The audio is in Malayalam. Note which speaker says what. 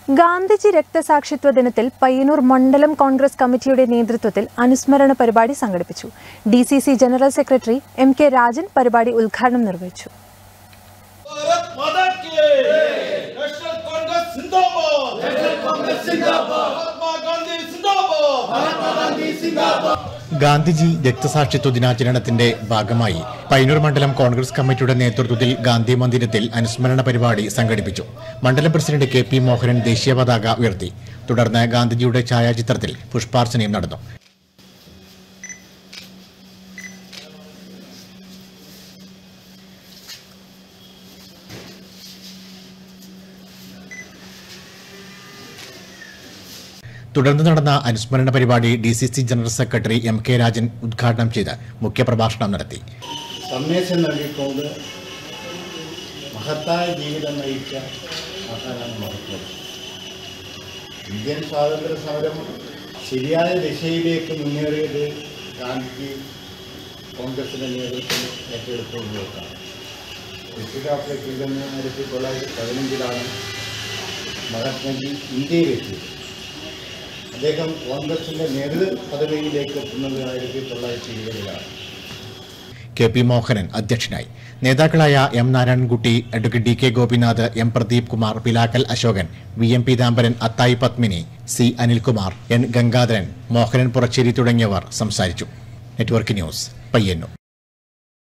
Speaker 1: ഗാന്ധിജി രക്തസാക്ഷിത്വ ദിനത്തിൽ പയ്യന്നൂർ മണ്ഡലം കോൺഗ്രസ് കമ്മിറ്റിയുടെ നേതൃത്വത്തിൽ അനുസ്മരണ പരിപാടി സംഘടിപ്പിച്ചു D C C general secretary M K Rajan പരിപാടി ഉദ്ഘാടനം നിർവഹിച്ചു
Speaker 2: भारत माता की नेशनल कांग्रेस जिंदाबाद नेशनल कांग्रेस जिंदाबाद महात्मा गांधी जिंदाबाद महात्मा गांधी जिंदाबाद
Speaker 3: ഗാന്ധിജി രക്തസാക്ഷിത്വ ദിനാചരണത്തിന്റെ ഭാഗമായി പയ്യന്നൂർ മണ്ഡലം കോൺഗ്രസ് കമ്മിറ്റിയുടെ നേതൃത്വത്തിൽ ഗാന്ധി മന്ദിരത്തിൽ അനുസ്മരണ പരിപാടി സംഘടിപ്പിച്ചു മണ്ഡലം പ്രസിഡന്റ് കെ പി മോഹനൻ ദേശീയ പതാക ഉയർത്തി തുടർന്ന് ഗാന്ധിജിയുടെ ഛായാചിത്രത്തിൽ പുഷ്പാർച്ചനയും നടന്നു തുടർന്ന് നടന്ന അനുസ്മരണ പരിപാടി D C C general secretary M K Rajan ഉദ്ഘാടനം ചെയ്ത് മുഖ്യപ്രഭാഷണം നടത്തി
Speaker 4: സന്ദേശം നൽകിക്കൊണ്ട് മഹത്തായ ജീവിതം നയിച്ച മഹാനാണ് മഹത്വം ഇന്ത്യൻ സ്വാതന്ത്ര്യ സമരം ശരിയായ ദിശയിലേക്ക് മുന്നേറിയത് ഗാന്ധിജി കോൺഗ്രസിൻ്റെ നേതൃത്വം ഏറ്റെടുത്തുകൊണ്ടാണ് ദക്ഷിണാഫ്രിക്കയിൽ നിന്ന് ആയിരത്തി തൊള്ളായിരത്തി പതിനഞ്ചിലാണ് മഹാത്മജി ഇന്ത്യയിലെത്തിയത് അദ്ദേഹം കോൺഗ്രസിൻ്റെ നേതൃ പദവിയിലേക്ക് എത്തുന്നത് ആയിരത്തി തൊള്ളായിരത്തി ഇരുപതിലാണ്
Speaker 3: കെ പി മോഹനൻ അധ്യക്ഷനായി നേതാക്കളായ M Narayanankutty advocate D K Gopinath M Pradeep Kumar Pilakkal Ashokan V M Peethambaran Athayi Padmini C Anilkumar N Gangadharan Mohanan Puracheri തുടങ്ങിയവർ സംസാരിച്ചു നെറ്റ്വർക്ക് ന്യൂസ് പയ്യന്നൂർ